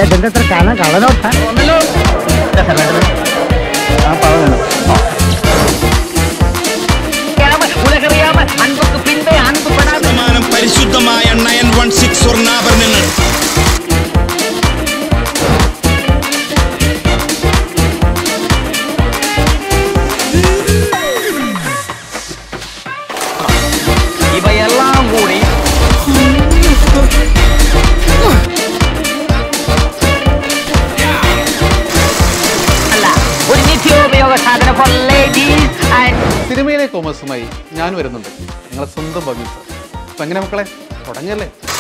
അല്ല ഇതെന്താ ഇത്ര കാണാൻ കള്ളനോട്ടാ ആ പവ വേണം உலகறியாம அன்புக்கு பின்பே அன்பு படாது ശതമാനം പരിശുദ്ധമായ നയൻ വൺ സിക്സ് സ്വർണ്ണാഭരണങ്ങൾ இவையெல்லாம் கூடி അല്ല ഒരു നിത്യോപയോഗ സാധനം ഫോർ ലേഡീസ് ആൻഡ് സിനിമയിലെ കോമേഴ്സുമായി ഞാൻ വരുന്നുണ്ട് നിങ്ങളെ സ്വന്തം ഭംഗി അപ്പം എങ്ങനെ മക്കളെ തുടങ്ങിയല്ലേ